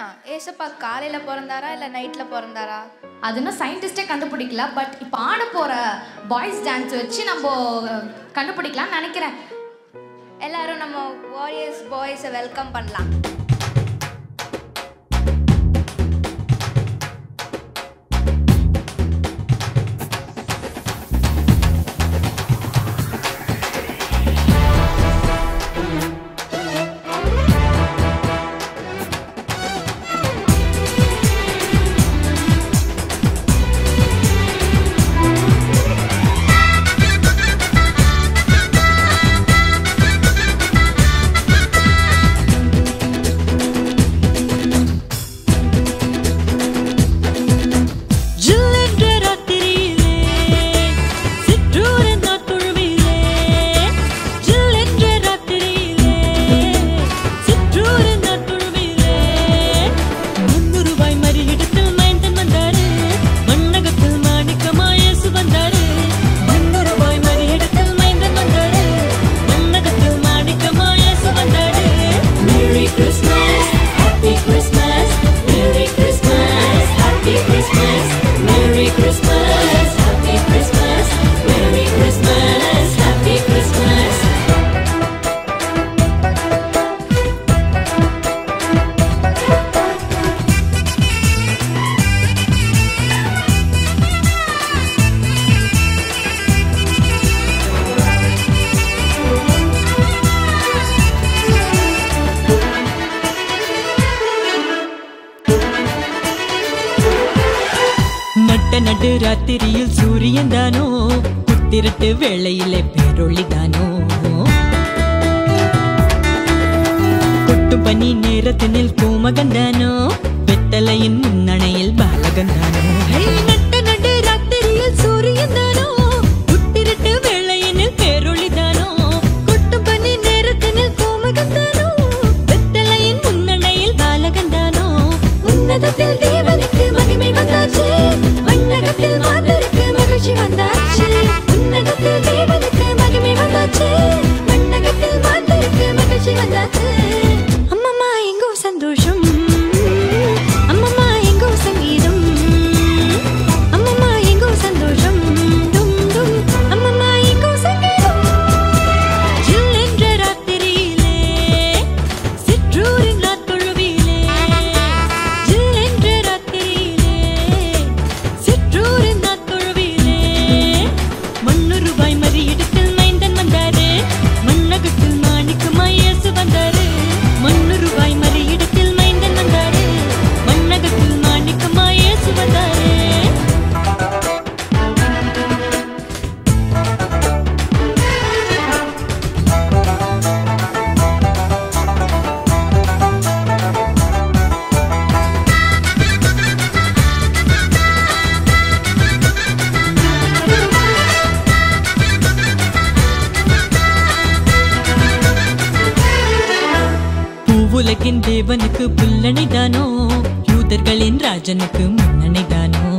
ஏசப்பா காலையில பிறந்தாரா இல்ல நைட்ல பிறந்தாரா அது இன்னும் சயின்டிஸ்டே கண்டுபிடிக்கல பட் இப்போ ஆட போகிற பாய்ஸ் டான்ஸ் வச்சு நம்ம அஹ், கண்டுபிடிக்கலாம்னு நினைக்கிறேன் எல்லாரும் நம்ம வாரியர்ஸ் பாய்ஸை வெல்கம் பண்ணலாம் ஜில்லென்ற ராத்திரியிலே சிற்றூரின் நாட்பொழுவிலே ஜில்லென்ற ராத்திரியிலே சிற்றூரின் நாட்பொழுவிலே முன்னுருவாய் மறியிடத்தில் மைந்தன் வந்தாரு மண்ணகத்தில் மாணிக்கமாய் இயேசு வந்தாரு முன்னுருவாய் மறியிடத்தில் மைந்தன் வந்தாரு மண்ணகத்தில் மாணிக்கமாய் இயேசு வந்தாரு Merry Christmas Happy Christmas Merry Christmas Happy Christmas Merry Christmas Happy Christmas Merry Christmas Happy Christmas நட்ட நடு ராத்திரியில் சூரியன் தானோ புத்திரட்டு வேளையிலே பேரொளி தானோ கொட்டு பனி நேரத்தினில் கோமகன் தானோ வெத்தலையின் முன்னணையில் பாலகன் தானோ நட்ட நடு ராத்திரியில் சூரியன் தானோ புத்திரட்டு வேளையினில் பேரொளி தானோ கொட்டு பனி நேரத்தினில் கோமகன் தானோ வெத்தலையின் முன்னணையில் பாலகன் தானோ உன்னதத்தில் தேவனுக்கு மகிமை வந்தாச்சு மண்ணகத்தில் மாந்தருக்கு மகிழ்ச்சி வந்தாச்சு உன்னதத்தில் தேவனுக்கு மகிமை வந்தாச்சு மண்ணகத்தில் மாந்தருக்கு மகிழ்ச்சி வந்தாச்சு அம்மம்மா எங்கோ சந்தோஷம் அம்மம்மா எங்கோ சங்கீதம் அம்மம்மா எங்கோ சந்தோஷம் டும் டும் அம்மம்மா எங்கோ சங்கீதம் ஜில்லென்ற ராத்திரியிலே சிற்றூரின் நாட்பொழுவிலே ஜில்லென்ற ராத்திரியிலே சிற்றூரின் நாட்பொழுவிலே மண்ணுருவாய் மறியிடத்தில் மைந்தன் வந்தாரு மண்ணகத்தில் மாணிக்கமாய் இயேசு வந்தாரு மண்ணுருவாய் மறியிடத்தில் மைந்தன் வந்தாரு மண்ணகத்தில் மாணிக்கமாய் இயேசு வந்தாரு பூவுலகின் தேவனுக்கு புல்லணைதானோ யூதர்களின் ராஜனுக்கு முன்னணைதானோ